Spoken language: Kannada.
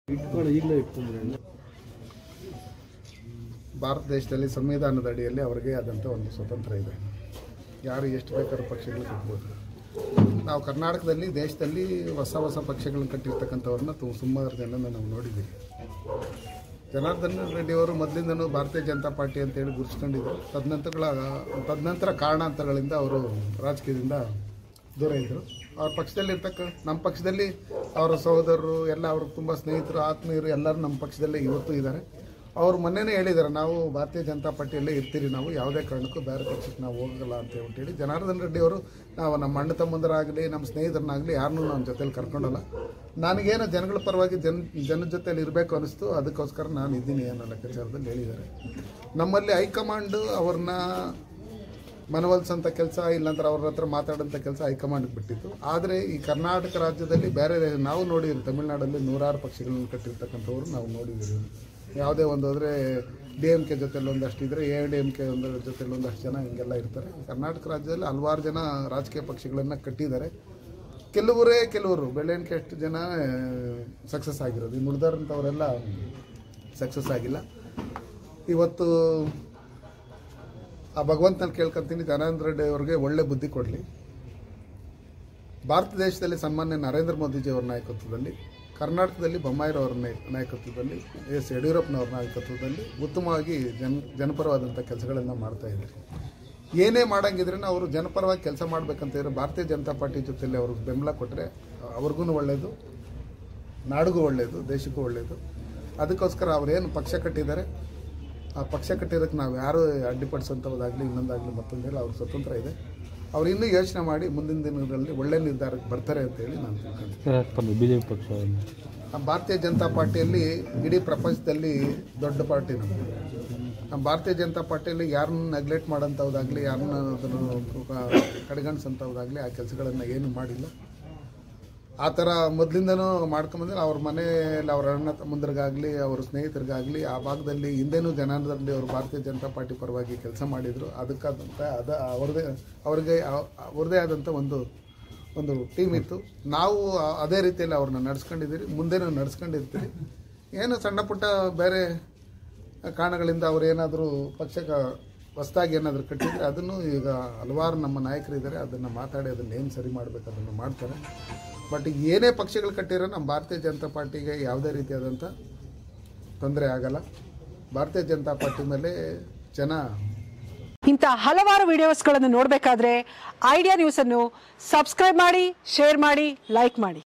ಇಟ್ಕೊಂಡು ಈಗಲೇ ಇಟ್ಕೊಂಡ್ರೆ ಭಾರತ ದೇಶದಲ್ಲಿ ಸಂವಿಧಾನದ ಅಡಿಯಲ್ಲಿ ಅವರಿಗೆ ಆದಂಥ ಒಂದು ಸ್ವತಂತ್ರ ಇದೆ ಯಾರು ಎಷ್ಟು ಬೇಕಾದ್ರೂ ಪಕ್ಷಗಳು ಕಟ್ಬೋದು ನಾವು ಕರ್ನಾಟಕದಲ್ಲಿ ದೇಶದಲ್ಲಿ ಹೊಸ ಹೊಸ ಪಕ್ಷಗಳನ್ನ ಕಟ್ಟಿರ್ತಕ್ಕಂಥವ್ರನ್ನ ತು ಸುಮಾರು ಜನನ ನಾವು ನೋಡಿದ್ದೀವಿ ಜನಾರ್ದನ್ ರೆಡ್ಡಿ ಅವರು ಮೊದಲಿಂದನೂ ಭಾರತೀಯ ಜನತಾ ಪಾರ್ಟಿ ಅಂತೇಳಿ ಗುರುತಿಸ್ಕೊಂಡಿದ್ರು ತದನಂತರಗಳ ತದನಂತರ ಕಾರಣಾಂತರಗಳಿಂದ ಅವರು ರಾಜಕೀಯದಿಂದ ದೂರ ಇದ್ದರು ಅವ್ರ ಪಕ್ಷದಲ್ಲಿ ಇರ್ತಕ್ಕ ನಮ್ಮ ಪಕ್ಷದಲ್ಲಿ ಅವರ ಸಹೋದರರು ಎಲ್ಲ ಅವರು ತುಂಬ ಸ್ನೇಹಿತರು ಆತ್ಮೀಯರು ಎಲ್ಲರೂ ನಮ್ಮ ಪಕ್ಷದಲ್ಲೇ ಇವತ್ತು ಇದ್ದಾರೆ ಅವ್ರು ಮೊನ್ನೆನೇ ಹೇಳಿದ್ದಾರೆ ನಾವು ಭಾರತೀಯ ಜನತಾ ಪಾರ್ಟಿಯಲ್ಲೇ ಇರ್ತೀರಿ ನಾವು ಯಾವುದೇ ಕಾರಣಕ್ಕೂ ಬೇರೆ ಪಕ್ಷಕ್ಕೆ ನಾವು ಹೋಗಲ್ಲ ಅಂತ ಹೇಳ್ಬಿಟ್ಟು ಜನಾರ್ದನ್ ರೆಡ್ಡಿ ಅವರು ನಾವು ನಮ್ಮ ಅಣ್ಣ ತಮ್ಮಂದರಾಗಲಿ ನಮ್ಮ ಸ್ನೇಹಿತರನ್ನಾಗಲಿ ಯಾರನ್ನೂ ನಮ್ಮ ಜೊತೆಲಿ ಕರ್ಕೊಂಡಲ್ಲ ನನಗೇನು ಜನಗಳ ಪರವಾಗಿ ಜನ ಜನದ ಜೊತೆಲಿ ಇರಬೇಕು ಅನಿಸ್ತು ಅದಕ್ಕೋಸ್ಕರ ನಾನು ಇದ್ದೀನಿ ಅನ್ನೋ ಲೆಕ್ಕಾಚಾರದಲ್ಲಿ ಹೇಳಿದ್ದಾರೆ ನಮ್ಮಲ್ಲಿ ಹೈಕಮಾಂಡ್ ಅವ್ರನ್ನ ಮನವೊಲಿಸೋಂಥ ಕೆಲಸ ಇಲ್ಲಾಂದ್ರೆ ಅವ್ರ ಹತ್ರ ಮಾತಾಡೋಂಥ ಕೆಲಸ ಹೈಕಮಾಂಡ್ಗೆ ಬಿಟ್ಟಿತ್ತು ಆದರೆ ಈ ಕರ್ನಾಟಕ ರಾಜ್ಯದಲ್ಲಿ ಬೇರೆ ನಾವು ನೋಡಿದ್ವಿ ತಮಿಳ್ನಾಡಲ್ಲಿ ನೂರಾರು ಪಕ್ಷಗಳನ್ನು ಕಟ್ಟಿರ್ತಕ್ಕಂಥವ್ರು ನಾವು ನೋಡಿದ್ದೀವಿ ಯಾವುದೇ ಒಂದು ಹೋದರೆ ಡಿ ಎಮ್ ಕೆ ಜೊತೆಲಿ ಒಂದಷ್ಟು ಇದ್ದರೆ ಎ ಡಿ ಎಮ್ ಕೆ ಒಂದು ಜೊತೆಲಿ ಒಂದಷ್ಟು ಜನ ಹಿಂಗೆಲ್ಲ ಇರ್ತಾರೆ ಕರ್ನಾಟಕ ರಾಜ್ಯದಲ್ಲಿ ಹಲವಾರು ಜನ ರಾಜಕೀಯ ಪಕ್ಷಗಳನ್ನು ಕಟ್ಟಿದ್ದಾರೆ ಕೆಲವರೇ ಕೆಲವರು ಬೆಳೆಯಣಿಕೆ ಎಷ್ಟು ಜನ ಸಕ್ಸಸ್ ಆಗಿರೋದು ಇನ್ನು ಉಳಿದವ್ರಂಥವರೆಲ್ಲ ಸಕ್ಸಸ್ ಆಗಿಲ್ಲ ಇವತ್ತು ಆ ಭಗವಂತನ ಕೇಳ್ಕೊಂತೀನಿ ಜನಾರ್ದನ್ ರೆಡ್ಡಿ ಅವ್ರಿಗೆ ಒಳ್ಳೆ ಬುದ್ಧಿ ಕೊಡಲಿ ಭಾರತ ದೇಶದಲ್ಲಿ ಸನ್ಮಾನ್ಯ ನರೇಂದ್ರ ಮೋದಿಜಿಯವರ ನಾಯಕತ್ವದಲ್ಲಿ ಕರ್ನಾಟಕದಲ್ಲಿ ಬೊಮ್ಮಾಯಿರವರ ನಾಯ- ನಾಯಕತ್ವದಲ್ಲಿ ಎಸ್ ಯಡಿಯೂರಪ್ಪನವ್ರ ನಾಯಕತ್ವದಲ್ಲಿ ಉತ್ತಮವಾಗಿ ಜನ ಜನಪರವಾದಂಥ ಕೆಲಸಗಳನ್ನು ಮಾಡ್ತಾ ಇದ್ದಾರೆ ಏನೇ ಮಾಡಂಗಿದ್ರೆ ಅವರು ಜನಪರವಾಗಿ ಕೆಲಸ ಮಾಡ್ಬೇಕಂತ ಇದ್ರೆ ಭಾರತೀಯ ಜನತಾ ಪಾರ್ಟಿ ಜೊತೆಲಿ ಅವ್ರಿಗೆ ಬೆಂಬಲ ಕೊಟ್ಟರೆ ಅವ್ರಿಗೂ ಒಳ್ಳೆಯದು ನಾಡಿಗೂ ಒಳ್ಳೆಯದು ದೇಶಕ್ಕೂ ಒಳ್ಳೆಯದು ಅದಕ್ಕೋಸ್ಕರ ಅವ್ರೇನು ಪಕ್ಷ ಕಟ್ಟಿದ್ದಾರೆ ಆ ಪಕ್ಷ ಕಟ್ಟಿರೋಕ್ಕೆ ನಾವು ಯಾರು ಅಡ್ಡಿಪಡಿಸೋಂಥದ್ದಾಗಲಿ ಇನ್ನೊಂದಾಗಲಿ ಮತ್ತೊಂದಿಲ್ಲ ಅವ್ರ ಸ್ವತಂತ್ರ ಇದೆ ಅವ್ರು ಇನ್ನೂ ಯೋಚನೆ ಮಾಡಿ ಮುಂದಿನ ದಿನಗಳಲ್ಲಿ ಒಳ್ಳೆ ನಿರ್ಧಾರಕ್ಕೆ ಬರ್ತಾರೆ ಅಂತೇಳಿ ನಾನು ತಿಳ್ಕೊಂಡಿದ್ದೀನಿ ಬಿ ಜೆ ಪಿ ಪಕ್ಷ ನಮ್ಮ ಭಾರತೀಯ ಜನತಾ ಪಾರ್ಟಿಯಲ್ಲಿ ಇಡೀ ಪ್ರಪಂಚದಲ್ಲಿ ದೊಡ್ಡ ಪಾರ್ಟಿ ನಮ್ಮದು ನಮ್ಮ ಭಾರತೀಯ ಜನತಾ ಪಾರ್ಟಿಯಲ್ಲಿ ಯಾರನ್ನ ನೆಗ್ಲೆಕ್ಟ್ ಮಾಡೋಂಥದ್ದಾಗಲಿ ಯಾರನ್ನ ಅದನ್ನು ಕಡೆಗಣಿಸೋಂಥದ್ದಾಗಲಿ ಆ ಕೆಲಸಗಳನ್ನು ಏನು ಮಾಡಿಲ್ಲ ಆ ಥರ ಮೊದಲಿಂದನೂ ಮಾಡ್ಕೊಂಬಂದ್ರೆ ಅವ್ರ ಮನೆಯಲ್ಲಿ ಅವ್ರ ಅಣ್ಣ ತಮ್ಮಂದ್ರಿಗಾಗಲಿ ಅವ್ರ ಸ್ನೇಹಿತರಿಗಾಗಲಿ ಆ ಭಾಗದಲ್ಲಿ ಹಿಂದೆನೂ ಜನಾರ್ದನ್ ಅವರು ಭಾರತೀಯ ಜನತಾ ಪಾರ್ಟಿ ಪರವಾಗಿ ಕೆಲಸ ಮಾಡಿದರು ಅದಕ್ಕಾದಂಥ ಅದ ಅವ್ರದೇ ಅವ್ರಿಗೆ ಆ- ಅವ್ರದ್ದೇ ಆದಂಥ ಒಂದು ಒಂದು ಟೀಮ್ ಇತ್ತು ನಾವು ಆ- ಅದೇ ರೀತಿಯಲ್ಲಿ ಅವ್ರನ್ನ ನಡ್ಸ್ಕೊಂಡಿದ್ದೀರಿ ಮುಂದೆನೂ ನಡ್ಸ್ಕೊಂಡಿರ್ತೀರಿ ಏನು ಸಣ್ಣ ಪುಟ್ಟ ಬೇರೆ ಕಾರಣಗಳಿಂದ ಅವ್ರು ಏನಾದರೂ ಪಕ್ಷಕ್ಕೆ ಹೊಸ್ದಾಗಿ ಏನಾದರೂ ಕಟ್ಟಿದ್ರೆ ಅದನ್ನು ಈಗ ಹಲವಾರು ನಮ್ಮ ನಾಯಕರಿದ್ದಾರೆ ಅದನ್ನು ಮಾತಾಡಿ ಅದನ್ನು ಏನು ಸರಿ ಮಾಡಬೇಕು ಅದನ್ನು ಮಾಡ್ತಾರೆ ಬಟ್ ಏನೇ ಪಕ್ಷಗಳು ಕಟ್ಟಿರೋ ನಮ್ಮ ಭಾರತೀಯ ಜನತಾ ಪಾರ್ಟಿಗೆ ಯಾವುದೇ ರೀತಿಯಾದಂಥ ತೊಂದರೆ ಆಗಲ್ಲ ಭಾರತೀಯ ಜನತಾ ಪಾರ್ಟಿ ಮೇಲೆ ಜನ ಇಂಥ ಹಲವಾರು ವಿಡಿಯೋಸ್ಗಳನ್ನು ನೋಡಬೇಕಾದ್ರೆ ಐಡಿಯಾ ನ್ಯೂಸನ್ನು ಸಬ್ಸ್ಕ್ರೈಬ್ ಮಾಡಿ ಶೇರ್ ಮಾಡಿ ಲೈಕ್ ಮಾಡಿ